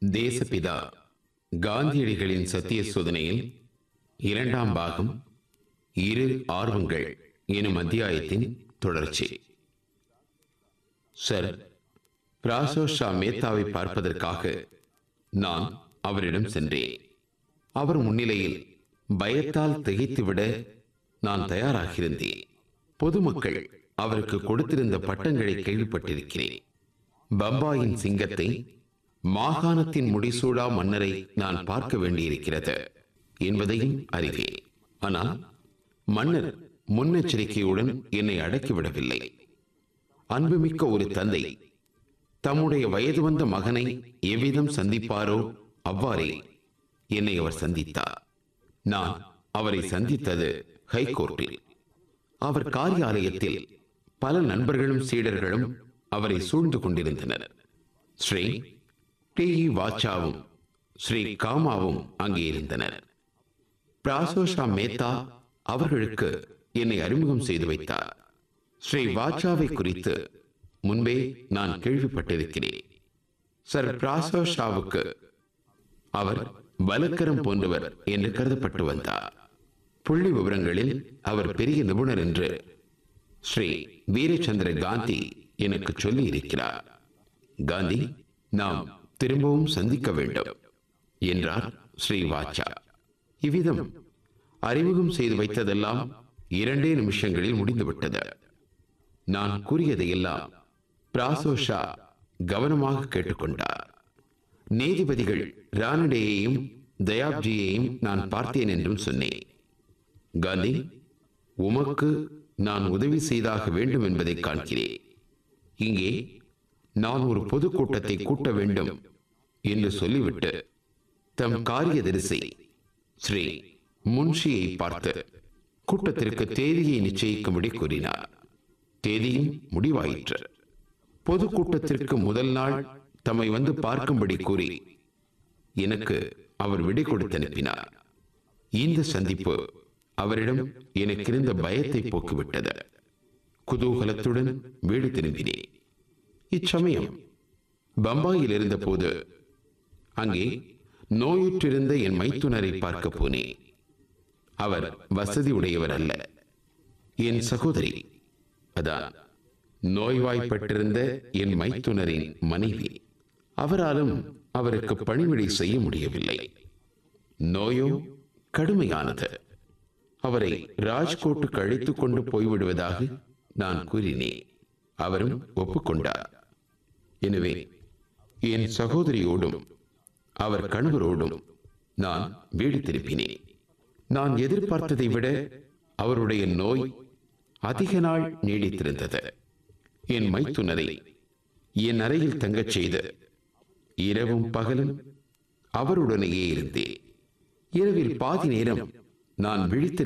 தேசபிதா காந்தியடிகளின் சத்திய சோதனையில் இரண்டாம் பாகம் இரு ஆர்வங்கள் எனும் அத்தியாயத்தின் தொடர்ச்சி சார் பிராசோ ஷா மேத்தாவை பார்ப்பதற்காக நான் அவரிடம் சென்றேன் அவர் முன்னிலையில் பயத்தால் திகைத்துவிட நான் தயாராகியிருந்தேன் பொதுமக்கள் அவருக்கு கொடுத்திருந்த பட்டங்களை கேள்விப்பட்டிருக்கிறேன் பம்பாயின் சிங்கத்தை மாகாணத்தின் முடிசூடா மன்னரை நான் பார்க்க வேண்டியிருக்கிறது என்பதையும் அறிவேன் ஆனால் மன்னர் முன்னெச்சரிக்கையுடன் என்னை அடக்கிவிடவில்லை அன்புமிக்க ஒரு தந்தை தம்முடைய வயது வந்த மகனை எவ்விதம் சந்திப்பாரோ அவ்வாறே என்னை அவர் சந்தித்தார் நான் அவரை சந்தித்தது ஹைகோர்ட்டில் அவர் காரியாலயத்தில் பல நண்பர்களும் சீடர்களும் அவரை சூழ்ந்து கொண்டிருந்தனர் ஸ்ரீ டி வாச்சாவும் ஸ்ரீ காமாவும் அங்கே இருந்தனர் பிராசோஷா மேத்தா அவர்களுக்கு என்னை அறிமுகம் செய்து வைத்தார் ஸ்ரீ வாச்சாவை குறித்து முன்பே நான் கேள்விப்பட்டிருக்கிறேன் சர் பிராசோஷாவுக்கு அவர் வலக்கரம் போன்றவர் என்று கருதப்பட்டு வந்தார் புள்ளி விவரங்களில் அவர் பெரிய நிபுணர் என்று ஸ்ரீ வீரச்சந்திர காந்தி எனக்கு சொல்லி இருக்கிறார் காந்தி நாம் திரும்பவும் சந்திக்க வேண்டும் என்றார் ஸ்ரீ வாச்சா இவ்விதம் அறிமுகம் செய்து வைத்ததெல்லாம் இரண்டே நிமிஷங்களில் முடிந்துவிட்டது நான் கூறியதையெல்லாம் பிராசோஷா கவனமாக கேட்டுக்கொண்டார் நீதிபதிகள் ரானடேயையும் தயாப்ஜியையும் நான் பார்த்தேன் என்றும் சொன்னேன் காந்தி உமக்கு நான் உதவி செய்தாக வேண்டும் என்பதை காண்கிறேன் இங்கே நான் ஒரு பொதுக்கூட்டத்தை கூட்ட வேண்டும் என்று சொல்லிவிட்டு தம் காரியதரிசி ஸ்ரீ முன்ஷியை பார்த்து கூட்டத்திற்கு தேதியை நிச்சயிக்கும்படி கூறினார் தேதியும் முடிவாயிற்று பொதுக்கூட்டத்திற்கு முதல் நாள் தம்மை வந்து பார்க்கும்படி கூறி எனக்கு அவர் விடை கொடுத்து அனுப்பினார் இந்த சந்திப்பு அவரிடம் எனக்கு இருந்த பயத்தை போக்கிவிட்டது குதூகலத்துடன் வீடு திரும்பினேன் இச்சமயம் பம்பாயில் இருந்தபோது அங்கே நோயுற்றிருந்த என் மைத்துனரை பார்க்க போனேன் அவர் வசதி உடையவர் அல்ல என் சகோதரி அதான் நோய்வாய்ப்பட்டிருந்த என் மைத்துனரின் மனைவி அவராலும் அவருக்கு பணிவிடை செய்ய முடியவில்லை நோயோ கடுமையானது அவரை ராஜ்கோட்டுக்கு அழைத்துக் கொண்டு போய்விடுவதாக நான் கூறினேன் அவரும் ஒப்புக்கொண்டார் எனவே என் சகோதரியோடும் அவர் கணவரோடும் நான் வீடு திருப்பினேன் நான் எதிர்பார்த்ததை விட அவருடைய நோய் அதிக நாள் நீடித்திருந்தது என் மைத்துனரை என் அறையில் தங்கச் செய்து இரவும் பகலும் அவருடனேயே இருந்தேன் இரவில் பாதி நேரம் நான் விழித்திருந்த